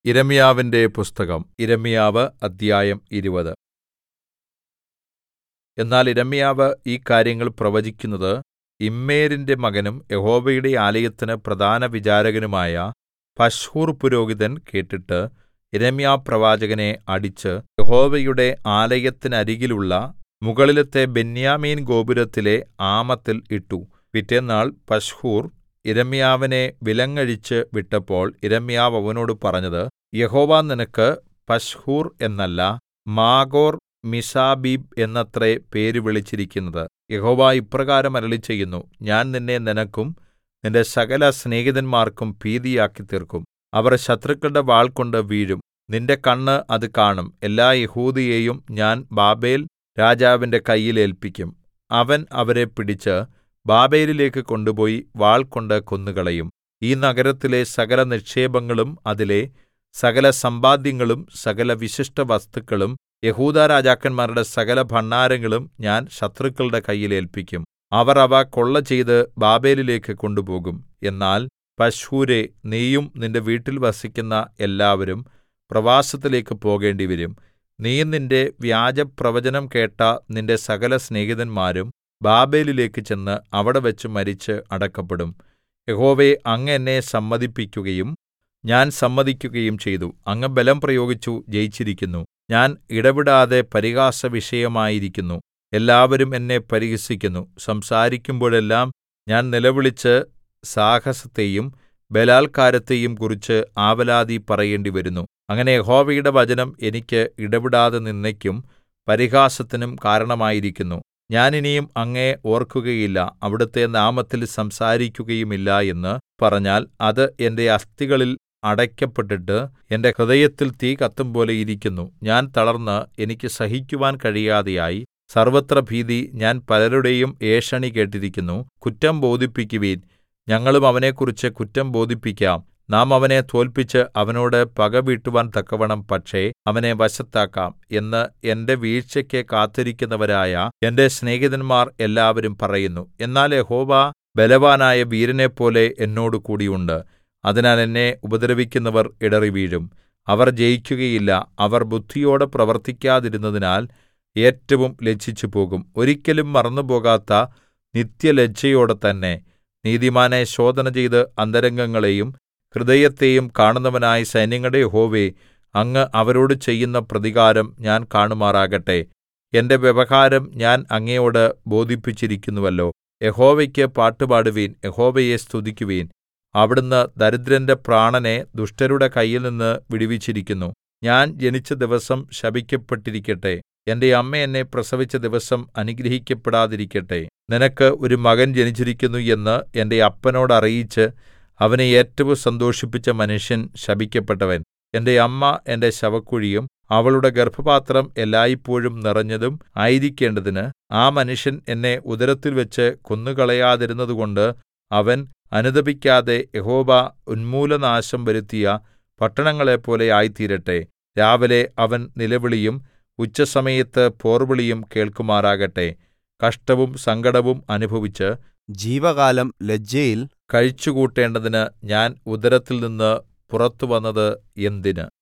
യിരെമ്യാവിന്റെ പുസ്തകം യിരെമ്യാവ് അദ്ധ്യായം ഇരുപത് എന്നാൽ യിരെമ്യാവ് ഈ കാര്യങ്ങൾ പ്രവചിക്കുന്നത് ഇമ്മേരിന്റെ മകനും യഹോവയുടെ ആലയത്തിന് പ്രധാന വിചാരകനുമായ പശ്ഹൂർ പുരോഹിതൻ കേട്ടിട്ട് യിരെമ്യാപ്രവാചകനെ അടിച്ച് യഹോവയുടെ ആലയത്തിനരികിലുള്ള മുകളിലത്തെ ബെന്യാമീൻ ഗോപുരത്തിലെ ആമത്തിൽ ഇട്ടു പിറ്റെന്നാൾ പശ്ഹൂർ യിരെമ്യാവിനെ വിലങ്ങഴിച്ച് വിട്ടപ്പോൾ യിരെമ്യാവ് അവനോട് പറഞ്ഞത് യഹോവ നിനക്ക് പശ്ഹൂർ എന്നല്ല മാഗോർ മിസ്സാബീബ് എന്നത്രേ പേര് വിളിച്ചിരിക്കുന്നത് യഹോവ ഇപ്രകാരം അരുളിച്ചെയ്യുന്നു ഞാൻ നിന്നെ നിനക്കും നിന്റെ സകല സ്നേഹിതന്മാർക്കും ഭീതിയാക്കിത്തീർക്കും അവർ ശത്രുക്കളുടെ വാൾകൊണ്ട് വീഴും നിന്റെ കണ്ണ് അത് കാണും എല്ലാ യെഹൂദയെയും ഞാൻ ബാബേൽ രാജാവിന്റെ കയ്യിൽ ഏല്പിക്കും അവൻ അവരെ പിടിച്ച് ബാബേലിലേക്ക് കൊണ്ടുപോയി വാൾകൊണ്ട് കൊന്നുകളയും ഈ നഗരത്തിലെ സകല നിക്ഷേപങ്ങളും അതിലെ സകല സമ്പാദ്യങ്ങളും സകല വിശിഷ്ടവസ്തുക്കളും യെഹൂദാ രാജാക്കന്മാരുടെ സകല ഭണ്ഡാരങ്ങളും ഞാൻ ശത്രുക്കളുടെ കയ്യിൽ ഏല്പിക്കും അവർ അവ കൊള്ളചെയ്ത് ബാബേലിലേക്ക് കൊണ്ടുപോകും എന്നാൽ പശ്ഹൂരേ നീയും നിന്റെ വീട്ടിൽ വസിക്കുന്ന എല്ലാവരും പ്രവാസത്തിലേക്ക് പോകേണ്ടിവരും നീയും നിന്റെ വ്യാജപ്രവചനം കേട്ട നിന്റെ സകല സ്നേഹിതന്മാരും ബാബേലിലേക്ക് ചെന്ന് അവിടെവെച്ച് മരിച്ച് അടക്കപ്പെടും യഹോവേ അങ്ങ് എന്നെ സമ്മതിപ്പിക്കുകയും ഞാൻ സമ്മതിക്കുകയും ചെയ്തു അങ്ങ് ബലം പ്രയോഗിച്ചു ജയിച്ചിരിക്കുന്നു ഞാൻ ഇടവിടാതെ പരിഹാസവിഷയമായിരിക്കുന്നു എല്ലാവരും എന്നെ പരിഹസിക്കുന്നു സംസാരിക്കുമ്പോഴെല്ലാം ഞാൻ നിലവിളിച്ച് സാഹസത്തെയും ബലാല്ക്കാരത്തെയും കുറിച്ച് ആവലാതി പറയേണ്ടിവരുന്നു അങ്ങനെ യഹോവയുടെ വചനം എനിക്ക് ഇടവിടാതെ നിന്ദയ്ക്കും പരിഹാസത്തിനും കാരണമായിരിക്കുന്നു ഞാൻ ഇനിയും അങ്ങയെ ഓർക്കുകയില്ല അവിടുത്തെ നാമത്തിൽ സംസാരിക്കുകയുമില്ല എന്ന് പറഞ്ഞാൽ അത് എന്റെ അസ്ഥികളിൽ അടയ്ക്കപ്പെട്ടിട്ട് എന്റെ ഹൃദയത്തിൽ തീ കത്തുംപോലെ ഇരിക്കുന്നു ഞാൻ തളർന്ന് എനിക്ക് സഹിക്കുവാൻ കഴിയാതെയായി സർവ്വത്ര ഭീതി ഞാൻ പലരുടെയും ഏഷണി കേട്ടിരിക്കുന്നു കുറ്റം ബോധിപ്പിക്കുവിൻ ഞങ്ങളും അവനെക്കുറിച്ച് കുറ്റം ബോധിപ്പിക്കാം നാം അവനെ തോല്പിച്ച് അവനോട് പകവീട്ടുവാൻ തക്കവണ്ണം പക്ഷേ അവനെ വശത്താക്കാം എന്ന് എന്റെ വീഴ്ചയ്ക്ക് കാത്തിരിക്കുന്നവരായ എന്റെ സ്നേഹിതന്മാർ എല്ലാവരും പറയുന്നു എന്നാൽ യഹോവ ബലവാനായ വീരനെപ്പോലെ എന്നോടുകൂടി ഉണ്ട് അതിനാൽ എന്നെ ഉപദ്രവിക്കുന്നവർ ഇടറിവീഴും അവർ ജയിക്കുകയില്ല അവർ ബുദ്ധിയോടെ പ്രവർത്തിക്കാതിരുന്നതിനാൽ ഏറ്റവും ലജ്ജിച്ചുപോകും ഒരിക്കലും മറന്നുപോകാത്ത നിത്യലജ്ജയോടെ തന്നെ നീതിമാനെ ശോധന ചെയ്ത് അന്തരംഗങ്ങളെയും ഹൃദയത്തെയും കാണുന്നവനായ സൈന്യങ്ങളുടെ യഹോവേ അങ്ങ് അവരോട് ചെയ്യുന്ന പ്രതികാരം ഞാൻ കാണുമാറാകട്ടെ എന്റെ വ്യവഹാരം ഞാൻ അങ്ങയോട് ബോധിപ്പിച്ചിരിക്കുന്നുവല്ലോ യഹോവയ്ക്ക് പാട്ടുപാടുവിൻ യഹോവയെ സ്തുതിക്കുവിൻ അവിടുന്ന് ദരിദ്രന്റെ പ്രാണനെ ദുഷ്ടരുടെ കയ്യിൽനിന്ന് വിടുവിച്ചിരിക്കുന്നു ഞാൻ ജനിച്ച ദിവസം ശപിക്കപ്പെട്ടിരിക്കട്ടെ എന്റെ അമ്മ എന്നെ പ്രസവിച്ച ദിവസം അനുഗ്രഹിക്കപ്പെടാതിരിക്കട്ടെ നിനക്ക് ഒരു മകൻ ജനിച്ചിരിക്കുന്നു എന്ന് എന്റെ അപ്പനോട് അറിയിച്ച് അവനെ ഏറ്റവും സന്തോഷിപ്പിച്ച മനുഷ്യൻ ശപിക്കപ്പെട്ടവൻ എന്റെ അമ്മ എന്റെ ശവക്കുഴിയും അവളുടെ ഗർഭപാത്രം എല്ലായ്പോഴും നിറഞ്ഞതും ആയിരിക്കേണ്ടതിന് ആ മനുഷ്യൻ എന്നെ ഉദരത്തിൽവെച്ച് കൊന്നുകളയാതിരുന്നതുകൊണ്ട് അവൻ അനുതപിക്കാതെ യഹോവ ഉന്മൂലനാശം വരുത്തിയ പട്ടണങ്ങളെപ്പോലെ ആയിത്തീരട്ടെ രാവിലെ അവൻ നിലവിളിയും ഉച്ചസമയത്ത് പോർവിളിയും കേൾക്കുമാറാകട്ടെ കഷ്ടവും സങ്കടവും അനുഭവിച്ച് ജീവകാലം ലജ്ജയിൽ കഴിച്ചുകൂട്ടേണ്ടതിന് ഞാൻ ഉദരത്തിൽനിന്ന് പുറത്തുവന്നത് എന്തിന്